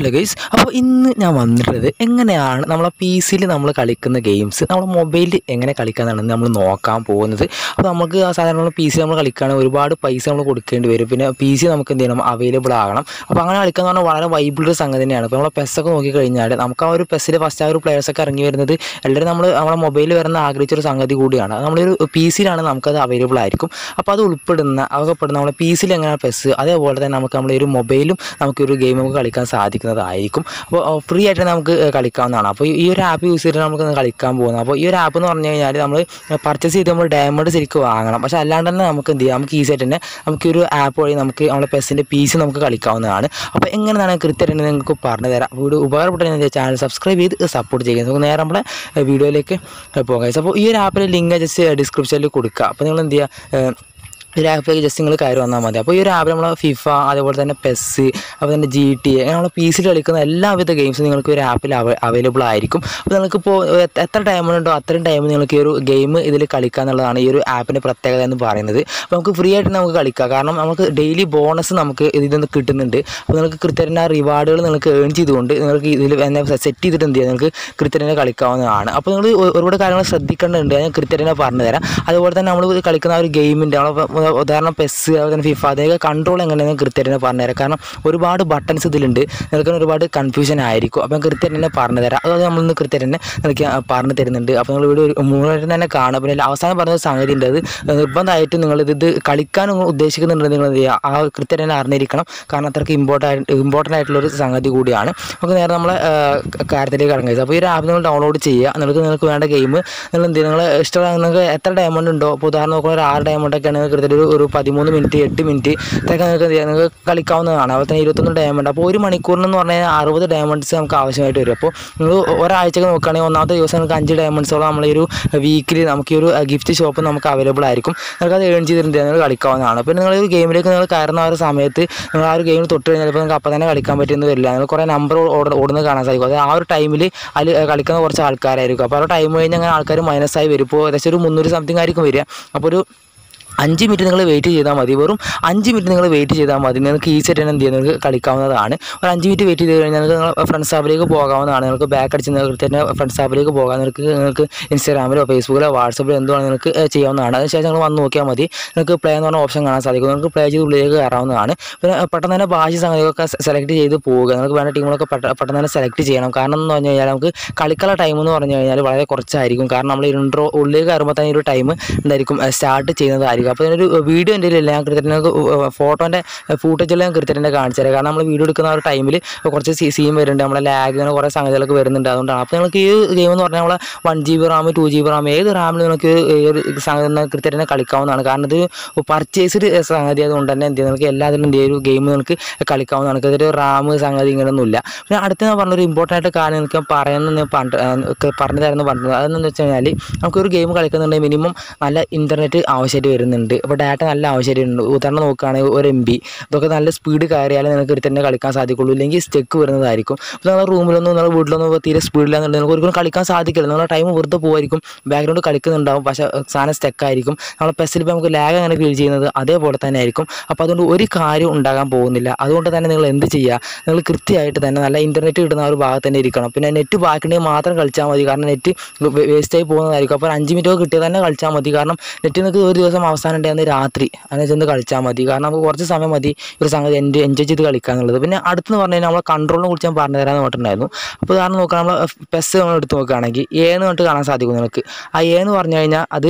hello guys അപ്പോൾ ഇന്ന് ഞാൻ വന്നിട്ടുള്ളത് എങ്ങനെയാണ് നമ്മളെ പി സിയിൽ നമ്മൾ കളിക്കുന്ന ഗെയിംസ് നമ്മളെ മൊബൈലിൽ എങ്ങനെ കളിക്കാന്നാണ് നമ്മൾ നോക്കാൻ പോകുന്നത് അപ്പോൾ നമുക്ക് ആ സാധാരണ പി സി നമ്മൾ കളിക്കുകയാണെങ്കിൽ ഒരുപാട് പൈസ നമ്മൾ കൊടുക്കേണ്ടി വരും പിന്നെ പി സി നമുക്ക് എന്ത് ചെയ്യണം അവൈലബിൾ ആകണം അപ്പോൾ അങ്ങനെ കളിക്കുക എന്ന് പറഞ്ഞാൽ വളരെ വൈബിളൊരു സംഗതി തന്നെയാണ് ഇപ്പോൾ നമ്മളെ പെസ്സൊക്കെ നോക്കിക്കഴിഞ്ഞാൽ നമുക്ക് ആ ഒരു പെസ്സിൽ ഫസ്റ്റ് ആ ഒരു പ്ലേയേഴ്സൊക്കെ ഇറങ്ങി വരുന്നത് എല്ലാവരും നമ്മൾ നമ്മളെ മൊബൈലിൽ വരുന്ന ആഗ്രഹിച്ചൊരു സംഗതി കൂടിയാണ് അത് നമ്മളൊരു പി സിയിലാണ് നമുക്കത് അവൈലബിൾ ആയിരിക്കും അപ്പോൾ അത് ഉൾപ്പെടുന്ന അതൊക്കെ പെടുന്ന നമ്മളെ പി സിയിൽ എങ്ങനെ പെസ് അതേപോലെ തന്നെ നമുക്ക് നമ്മുടെ ഒരു മൊബൈലും നമുക്കൊരു ഗെയിം നമുക്ക് കളിക്കാൻ സാധിക്കുന്നതായിരിക്കും അപ്പോൾ ഫ്രീ ആയിട്ട് നമുക്ക് ഏഹ്, കളിക്കാവുന്നതാണ് അപ്പോൾ ഈ ഒരു ആപ്പ് യൂസ് ചെയ്തിട്ട് നമുക്ക് ഇന്ന് കളിക്കാൻ പോകുന്നത് അപ്പോൾ ഈ ഒരു ആപ്പ് എന്ന് പറഞ്ഞു കഴിഞ്ഞാൽ നമ്മൾ പർച്ചേസ് ചെയ്ത് നമ്മൾ ഡയമണ്ട് ശരിക്കും വാങ്ങണം പക്ഷേ അല്ലാണ്ട് തന്നെ നമുക്ക് എന്ത് ചെയ്യാം നമുക്ക് ഈസി ആയിട്ട് തന്നെ നമുക്ക് ഈ ഒരു ആപ്പ് വഴി നമുക്ക് നമ്മുടെ പെസ്സിൻ്റെ പി സി നമുക്ക് കളിക്കാവുന്നതാണ് അപ്പോൾ എങ്ങനെയാണ് കൃത്യമായിട്ട് നിങ്ങൾക്ക് പറഞ്ഞു തരാം അപ്പോൾ ഒരു ഉപകാരപ്പെട്ട ചാനൽ സബ്സ്ക്രൈബ് ചെയ്ത് സപ്പോർട്ട് ചെയ്യുക നമുക്ക് നേരെ നമ്മുടെ ഏഹ്, വീഡിയോയിലേക്ക് പോകാം അപ്പോൾ ഈ ഒരു ആപ്പിലെ ലിങ്ക് ജസ്റ്റ് ഡിസ്ക്രിപ്ഷനിൽ കൊടുക്കുക അപ്പോൾ നിങ്ങൾ എന്ത് ചെയ്യുക ഏഹ്, ഈ ഒരു ആപ്പിലേക്ക് ജസ്റ്റ് നിങ്ങൾ കയറി വന്നാൽ മതി അപ്പോൾ ഈ ഒരു ആപ്പിൽ നമ്മൾ ഫിഫ അതേപോലെ തന്നെ പെസ് അതുപോലെ തന്നെ ജി ടി അങ്ങനെ നമ്മൾ പി സിയിൽ കളിക്കുന്ന എല്ലാവിധ ഗെയിംസും നിങ്ങൾക്ക് ഒരു ആപ്പിൽ അവൈലബിൾ ആയിരിക്കും അപ്പോൾ നിങ്ങൾക്കിപ്പോൾ എത്ര ടൈം ഉണ്ടോ അത്രയും ടൈം നിങ്ങൾക്ക് ഈ ഒരു ഗെയിം ഇതിൽ കളിക്കുക എന്നുള്ളതാണ് ഈ ഒരു ആപ്പിൻ്റെ പ്രത്യേകത എന്ന് പറയുന്നത് അപ്പോൾ നമുക്ക് ഫ്രീ ആയിട്ട് നമുക്ക് കളിക്കാം കാരണം നമുക്ക് ഡെയിലി ബോണസ് നമുക്ക് ഇതിൽ നിന്ന് കിട്ടുന്നുണ്ട് അപ്പോൾ നിങ്ങൾക്ക് കൃത്യമായിട്ട് ആ റിവാർഡുകൾ നിങ്ങൾക്ക് ഏൺ ചെയ്തുകൊണ്ട് നിങ്ങൾക്ക് ഇതിൽ എന്നെ സെറ്റ് ചെയ്തിട്ട് എന്ത് ചെയ്യാം നിങ്ങൾക്ക് കൃത്യമായിട്ട് കളിക്കാവുന്നതാണ് അപ്പോൾ നിങ്ങൾ ഒരുപാട് കാര്യങ്ങൾ ശ്രദ്ധിക്കേണ്ടതുണ്ട് ഞാൻ കൃത്യമായിട്ട് പറഞ്ഞു തരാം അതുപോലെ തന്നെ നമ്മൾ കളിക്കുന്ന ആ ഒരു ഗെയിമിൻ്റെ നമ്മൾ ഉദാഹരണം പെസ് അതുപോലെ തന്നെ ഫിഫ അതിനൊക്കെ കൺട്രോൾ എങ്ങനെയാണെന്ന് കൃത്യമായിട്ട് പറഞ്ഞുതരാം കാരണം ഒരുപാട് ബട്ടൺസ് ഇതിലുണ്ട് നിങ്ങൾക്ക് ഒരുപാട് കൺഫ്യൂഷൻ ആയിരിക്കും അപ്പോൾ ഞാൻ കൃത്യമായിട്ട് തന്നെ പറഞ്ഞു തരാം അത് നമ്മളിന്ന് കൃത്യമായിട്ട് തന്നെ നിങ്ങൾക്ക് ഞാൻ പറഞ്ഞു തരുന്നുണ്ട് അപ്പോൾ നിങ്ങൾ വീഡിയോ മുഴുവനായിട്ട് തന്നെ കാണുക പിന്നെ അവസാനം പറഞ്ഞ ഒരു സംഗതി ഉണ്ട് അത് നിർബന്ധമായിട്ടും നിങ്ങൾ ഇത് ഇത് കളിക്കാൻ നിങ്ങൾ ഉദ്ദേശിക്കുന്നുണ്ടെങ്കിൽ നിങ്ങൾ എന്ത് ചെയ്യുക ആ കൃത്യമായിട്ട് തന്നെ അറിഞ്ഞിരിക്കണം കാരണം അത്രയ്ക്ക് ഇമ്പോർട്ടൻ്റ് ഇമ്പോർട്ടൻ്റ് ആയിട്ടുള്ള ഒരു സംഗതി കൂടിയാണ് നമുക്ക് നേരെ നമ്മളെ ആ, കാര്യത്തിലേക്ക് ഇറങ്ങുക അപ്പോൾ ഈ ഒരു ആപ്പ് നിങ്ങൾ ഡൗൺലോഡ് ചെയ്യുക നിങ്ങൾക്ക് നിങ്ങൾക്ക് വേണ്ട ഗെയിം നിങ്ങൾ എന്ത് ചെയ്യുക നിങ്ങൾ ഇഷ്ടമുള്ള നിങ്ങൾക്ക് എത്ര ഡയമണ്ട് ഉണ്ടോ ഇപ്പോൾ ഉദാഹരണം നോക്കുമ്പോൾ ഒരു ആറ് ഡയമണ്ട് ഒക്കെ ആണെങ്കിൽ കൃത്യമായിട്ട് ഒരു ഒരു പതിമൂന്ന് മിനിറ്റ് എട്ട് മിനിറ്റ് ഇതൊക്കെ നിങ്ങൾക്ക് എന്ത് ചെയ്യാം നിങ്ങൾക്ക് കളിക്കാവുന്നതാണ് അതുപോലെ തന്നെ ഇരുപത്തൊന്ന് ഡയമണ്ട് അപ്പോൾ ഒരു മണിക്കൂറിന് പറഞ്ഞാൽ അറുപത് ഡയമണ്ട്സ് നമുക്ക് ആവശ്യമായിട്ട് വരും അപ്പോൾ നിങ്ങൾ ഒരാഴ്ചക്ക് നോക്കുകയാണെങ്കിൽ ഒന്നാമത്തെ ദിവസം നിങ്ങൾക്ക് അഞ്ച് ഡയമണ്ട്സോളം നമ്മൾ ഈ ഒരു വീക്കിലി നമുക്ക് ഈ ഒരു ഗിഫ്റ്റ് ഷോപ്പ് നമുക്ക് അവൈലബിൾ ആയിരിക്കും നിങ്ങൾക്ക് അത് ഏൺ ചെയ്തിട്ടുണ്ട് നിങ്ങൾ കളിക്കാവുന്നതാണ് പിന്നെ നിങ്ങൾ ഒരു ഗെയിമിലേക്ക് നിങ്ങൾ കയറുന്ന ആ ഒരു സമയത്ത് നിങ്ങൾ ആ ഒരു ഗെയിമിൽ തൊട്ട് കഴിഞ്ഞാൽ ഇപ്പോൾ നിങ്ങൾക്ക് അപ്പം തന്നെ കളിക്കാൻ പറ്റുമെന്ന് വരില്ല നിങ്ങൾ കുറേ നമ്പർ ഓടുന്നത് കാണാൻ സാധിക്കും അത് ആ ഒരു ടൈമിൽ അതിൽ കളിക്കുന്ന കുറച്ച് ആൾക്കാരായിരിക്കും അപ്പോൾ ആ ഒരു ടൈം കഴിഞ്ഞ് അങ്ങനെ ആൾക്കാർ മൈനസായി വരും ഇപ്പോൾ ഏകദേശം ഒരു മുന്നൂറ് സംതിങ് ആയിരിക്കും വരിക അപ്പോൾ ഒരു അഞ്ച് മിനിറ്റ് നിങ്ങൾ വെയിറ്റ് ചെയ്താൽ മതി വെറും അഞ്ച് മിനിറ്റ് നിങ്ങൾ വെയിറ്റ് ചെയ്താൽ മതി നിങ്ങൾക്ക് ഈസി ആയിട്ട് തന്നെ എന്ത് ചെയ്യാം നിങ്ങൾക്ക് കളിക്കാവുന്നതാണ് ഒരു അഞ്ച് മിനിറ്റ് വെയിറ്റ് ചെയ്ത് കഴിഞ്ഞാൽ നിങ്ങൾക്ക് നിങ്ങൾ ഫ്രണ്ട്സ് ആപ്പിലേക്ക് പോകാവുന്നതാണ് നിങ്ങൾക്ക് ബാക്ക് അടിച്ച് നിങ്ങൾക്ക് തന്നെ ഫ്രണ്ട്സ് ആപ്പിലേക്ക് പോകാം നിങ്ങൾക്ക് നിങ്ങൾക്ക് ഇൻസ്റ്റാഗ്രാമിലോ ഫേസ്ബുക്കിലോ വാട്സപ്പിലോ എന്തുവാണ് നിങ്ങൾക്ക് ഏഹ്, ചെയ്യാവുന്നതാണ് അതിനുശേഷം നിങ്ങൾ വന്ന് നോക്കിയാൽ മതി നിങ്ങൾക്ക് പ്ലേ എന്ന് പറഞ്ഞ ഓപ്ഷൻ കാണാൻ സാധിക്കും നിങ്ങൾക്ക് പ്ലേ ചെയ്ത് ഉള്ളിലേക്ക് കയറാവുന്നതാണ് പിന്നെ പെട്ടെന്ന് തന്നെ ഭാഷ സംഗതികളൊക്കെ സെലക്ട് ചെയ്ത് പോവുക നിങ്ങൾക്ക് വേണ്ട ടീമുകളൊക്കെ പെട്ട- പെട്ടെന്ന് തന്നെ സെലക്ട് ചെയ്യണം കാരണം എന്ന് പറഞ്ഞു കഴിഞ്ഞാൽ നമുക്ക് കളിക്കാനുള്ള ടൈം എന്ന് പറഞ്ഞു കഴിഞ്ഞാൽ വളരെ കുറച്ചായിരിക്കും കാരണം നമ്മൾ ഇൻട്രോ ഉള്ളിലേക്ക് കയറുമ്പോൾ തന്നെ ഈ ഒരു ടൈം എന്തായിരിക്കും സ്റ്റാർട്ട് ചെയ്യുന്നതായിരിക്കും അപ്പോൾ ഇതിനൊരു വീഡിയോ എൻ്റെ ഇല്ല ഞാൻ കൃത്യത്തിന് ഫോട്ടോൻ്റെ ഫൂട്ടേജെല്ലാം കൃത്യത്തിൻ്റെ കാണിച്ചു തരാം കാരണം നമ്മൾ വീഡിയോ എടുക്കുന്ന ആ ഒരു ടൈമിൽ കുറച്ച് സീ സീൻ വരുന്നുണ്ട് നമ്മളെ ലാഗ് അങ്ങനെ കുറേ സംഗതികളൊക്കെ വരുന്നുണ്ട് അതുകൊണ്ടാണ് അപ്പോൾ നിങ്ങൾക്ക് ഈ ഗെയിം എന്ന് പറഞ്ഞാൽ നമ്മളെ one G B RAM two G B RAM ഏത് റാമിൽ നിങ്ങൾക്ക് ഈ ഒരു സംഗതി കൃത്യത്തിന് കളിക്കാവുന്നതാണ് കാരണം ഇത് പർച്ചേസ്ഡ് സംഗതി അതുകൊണ്ട് തന്നെ എന്ത് ചെയ്യും നിങ്ങൾക്ക് എല്ലാത്തിലും എന്ത് ചെയ്യും ഒരു ഗെയിം നിങ്ങൾക്ക് കളിക്കാവുന്നതാണ് ഇതൊരു റാം സംഗതി ഇങ്ങനെയൊന്നുമില്ല പിന്നെ അടുത്ത ഞാൻ പറഞ്ഞൊരു ഇമ്പോർട്ടൻ്റ് ആയിട്ട് കാര്യം എനിക്ക് പറയുന്നത് ഞാൻ പണ്ട് എനിക്ക് പറഞ്ഞു തരുന്നു പറഞ്ഞത് അതെന്ന് വെച്ച് കഴിഞ്ഞാൽ നമുക്കൊരു ഗെയിം കളിക്കുന്നുണ്ടെങ്കിൽ മിനിമം നല്ല ഇൻ്റർനെറ്റ് ആവശ്യമായിട്ട് വരുന്നുണ്ട് ഇപ്പോൾ ഡാറ്റ നല്ല ആവശ്യമായിട്ട് വരുന്നുണ്ട് ഉദാഹരണം നോക്കുകയാണെങ്കിൽ ഒരു എം ബി ഇതൊക്കെ നല്ല സ്പീഡ് കയറിയാലേ നിങ്ങൾക്ക് തന്നെ കളിക്കാൻ സാധിക്കുള്ളൂ ഇല്ലെങ്കിൽ സ്റ്റെക്ക് വരുന്നതായിരിക്കും അപ്പോൾ നിങ്ങളുടെ റൂമിലൊന്നും നിങ്ങളുടെ വീട്ടിലൊന്നും ഇപ്പോൾ തീരെ സ്പീഡില്ലാന്നുണ്ടെങ്കിൽ നിങ്ങൾക്ക് ഒരിക്കലും കളിക്കാൻ സാധിക്കില്ല നിങ്ങളുടെ ടൈം വെറുതെ പോകുമായിരിക്കും ബാക്ക്ഗ്രൗണ്ട് കളിക്കുന്നുണ്ടാവും പക്ഷേ സാധനം സ്റ്റെക്കായിരിക്കും നമ്മളെ പെസ്സിൽ ഇപ്പോൾ നമുക്ക് ലാഗ് അങ്ങനെ ഫീൽ ചെയ്യുന്നത് അതേപോലെ തന്നെ ആയിരിക്കും അപ്പോൾ അതുകൊണ്ട് ഒരു കാര്യം ഉണ്ടാകാൻ പോകുന്നില്ല അതുകൊണ്ട് തന്നെ നിങ്ങൾ എന്ത് ചെയ്യുക നിങ്ങൾ കൃത്യമായിട്ട് തന്നെ നല്ല ഇൻ്റർനെറ്റ് കിട്ടുന്ന ആ ഒരു ഭാഗത്ത് തന്നെ ഇരിക്കണം പിന്നെ നെറ്റ് ബാക്കിയുണ്ടെങ്കിൽ മാത്രം കളിച്ചാൽ മതി കാരണം നെറ്റ് വേസ്റ്റായി പോകുന്നതായിരിക്കും അപ്പോൾ ഒരു അഞ്ച് മിനിറ്റ് കിട്ടിയാൽ തന്നെ കളിച്ചാൽ മതി കാരണം നെറ്റ് നിങ്ങൾക്ക് ഒരു ദിവസം അവസാനം ഉണ്ടായിരുന്ന രാത്രി അങ്ങനെ ചെന്ന് കളിച്ചാൽ മതി കാരണം നമുക്ക് കുറച്ച് സമയം മതി ഈ ഒരു സംഗതി എൻ്റെ എൻജോയ് ചെയ്ത് കളിക്കുക എന്നുള്ളത് പിന്നെ അടുത്തെന്ന് പറഞ്ഞു കഴിഞ്ഞാൽ നമ്മളെ കൺട്രോളിനെ കുറിച്ച് ഞാൻ പറഞ്ഞു തരാമെന്ന് പറഞ്ഞിട്ടുണ്ടായിരുന്നു അപ്പോൾ ഉദാഹരണം നോക്കുക നമ്മൾ പെസ് നമ്മൾ എടുത്ത് നോക്കുകയാണെങ്കിൽ എ എന്ന് പറഞ്ഞിട്ട് കാണാൻ സാധിക്കും നിങ്ങൾക്ക് ആ എ എന്ന് പറഞ്ഞു കഴിഞ്ഞാൽ അത്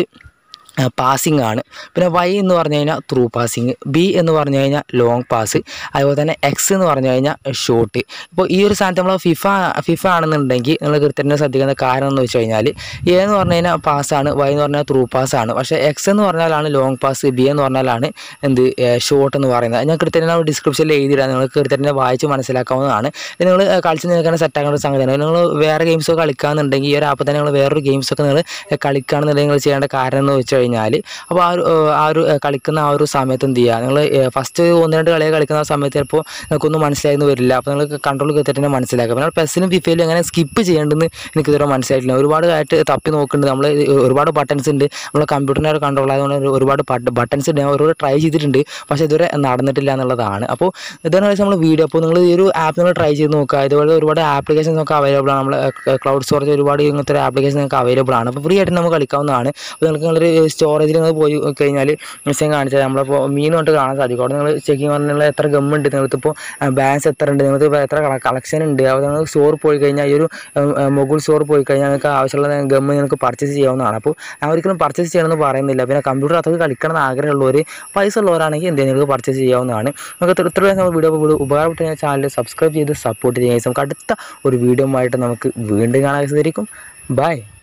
പാസിംഗ് ആണ് പിന്നെ വൈ എന്ന് പറഞ്ഞു കഴിഞ്ഞാൽ ത്രൂ പാസിങ് ബി എന്ന് പറഞ്ഞു കഴിഞ്ഞാൽ ലോങ് പാസ് അതുപോലെ തന്നെ എക്സ് എന്ന് പറഞ്ഞു കഴിഞ്ഞാൽ ഷോട്ട് ഇപ്പോൾ ഈ ഒരു സ്ഥാനത്ത് നമ്മൾ ഫിഫ ഫിഫ ആണെന്നുണ്ടെങ്കിൽ നിങ്ങൾ കൃത്യമായിട്ട് ശ്രദ്ധിക്കുന്ന കാരണം എന്ന് വെച്ച് കഴിഞ്ഞാൽ എ എന്ന് പറഞ്ഞു കഴിഞ്ഞാൽ പാസ്സാണ് വൈ എന്ന് പറഞ്ഞാൽ ത്രൂ പാസ്സാണ് പക്ഷേ എക്സ് എന്ന് പറഞ്ഞാലാണ് ലോങ് പാസ് ബി എന്ന് പറഞ്ഞാലാണ് എന്ത് ഷോട്ട് എന്ന് പറയുന്നത് ഞാൻ കൃത്യമായിട്ട് ഡിസ്ക്രിപ്ഷനിൽ എഴുതിയിടാം നിങ്ങൾ കൃത്യമായിട്ട് വായിച്ച് മനസ്സിലാക്കാവുന്നതാണ് ഇത് നിങ്ങൾ കളിച്ച് നിൽക്കാൻ സെറ്റാക്കേണ്ട ഒരു സംഗതിയാണ് നിങ്ങൾ വേറെ ഗെയിംസൊക്കെ കളിക്കുകയാണെന്നുണ്ടെങ്കിൽ ഈ ഒരു ആപ്പ് തന്നെ നിങ്ങൾ വേറൊരു ഗെയിംസൊക്കെ നിങ്ങൾ കളിക്കുകയാണെന്നുണ്ടെങ്കിൽ നിങ്ങൾ ചെയ്യേണ്ട കാരണം എന്ന് വെച്ച് കഴിഞ്ഞാൽ കഴിഞ്ഞാൽ അപ്പോൾ ആ ഒരു ഏഹ്, ആ ഒരു ഏഹ്, കളിക്കുന്ന ആ ഒരു സമയത്ത് എന്ത് ചെയ്യുക നിങ്ങൾ ഫസ്റ്റ് ഒന്ന് രണ്ട് കളിയൊക്കെ കളിക്കുന്ന ആ സമയത്ത് ചിലപ്പോൾ നിങ്ങൾക്കൊന്നും മനസ്സിലായെന്ന് വരില്ല അപ്പോൾ നിങ്ങൾ കൺട്രോൾ കയറ്റിട്ട് തന്നെ മനസ്സിലാക്കുക അപ്പോൾ പെസ്സിലും ഫിഫയിലും എങ്ങനെ സ്കിപ്പ് ചെയ്യേണ്ടെന്ന് എനിക്ക് ഇതുവരെ മനസ്സിലായിട്ടില്ല ഒരുപാട് ആയിട്ട് തപ്പി നോക്കുന്നുണ്ട് നമ്മൾ ഒരുപാട് ബട്ടൺസ് ഉണ്ട് നമ്മളെ കമ്പ്യൂട്ടറിനെ കൺട്രോൾ ആയതുകൊണ്ട് ഒരു- ഒരുപാട് ബട്ടൺസ് ഉണ്ട് ഞാൻ ഒരുപാട് ട്രൈ ചെയ്തിട്ടുണ്ട് പക്ഷേ ഇതുവരെ നടന്നിട്ടില്ല എന്നുള്ളതാണ് അപ്പോൾ ഇതാണ് വെച്ചാൽ നമ്മൾ വീഡിയോ അപ്പോൾ നിങ്ങൾ ഈ ഒരു ആപ്പ് നിങ്ങൾ ട്രൈ ചെയ്ത് നോക്കുക ഇതുപോലെ ഒരുപാട് ആപ്ലിക്കേഷൻസ് ഒക്കെ അവൈലബിൾ ആണ് നമ്മൾ ക്ലൗഡ് സ്റ്റോറേജ് ഒരുപാട് ഇങ്ങനത്തെ ഒരു ആപ്ലിക്കേഷൻ നിങ്ങൾക്ക് അവൈലബിൾ ആണ് അപ്പോൾ ഫ്രീ ആയിട്ട് നമുക്ക് കളിക്കാവുന്നതാണ് അപ്പോൾ നിങ്ങൾക്ക് നിങ്ങളൊരു സ്റ്റോറേജിൽ നിങ്ങൾ പോയി കഴിഞ്ഞാൽ മിസ്സിങ് കാണിച്ചാൽ നമ്മളിപ്പോൾ മീൻ കൊണ്ട് കാണാൻ സാധിക്കും അവിടെ നിങ്ങൾ ചെക്കിങ് പറഞ്ഞാൽ നിങ്ങൾ എത്ര ഗമ്മുണ്ട് നിങ്ങൾക്കിപ്പോൾ ബാലൻസ് എത്ര ഉണ്ട് നിങ്ങൾക്ക് ഇപ്പോൾ എത്ര കളക്ഷൻ ഉണ്ട് അപ്പോൾ നിങ്ങൾ സ്റ്റോർ പോയി കഴിഞ്ഞാൽ ഈ ഒരു മൊഗുൾ സ്റ്റോർ പോയി കഴിഞ്ഞാൽ നിങ്ങൾക്ക് ആവശ്യമുള്ള ഗമ്മ് നിങ്ങൾക്ക് പർച്ചേസ് ചെയ്യാവുന്നതാണ് അപ്പോൾ ഞാൻ ഒരിക്കലും പർച്ചേസ് ചെയ്യണമെന്ന് പറയുന്നില്ല പിന്നെ കമ്പ്യൂട്ടർ അതൊക്കെ കളിക്കണം എന്ന് ആഗ്രഹമുള്ളവർ പൈസ ഉള്ളവരാണെങ്കിൽ എന്തെങ്കിലും നിങ്ങൾക്ക് പർച്ചേസ് ചെയ്യാവുന്നതാണ് നമുക്ക് ഇത്ര ഇത്ര നമ്മൾ വീഡിയോ വീഡിയോ ഉപകാരപ്പെട്ട ചാനൽ സബ്സ്ക്രൈബ് ചെയ്ത് സപ്പോർട്ട് ചെയ്യുക നമുക്ക് അടുത്ത ഒരു വീഡിയോ ആയിട്ട് നമുക്ക് വീണ്ടും കാണാൻ സാധിക്കും ബൈ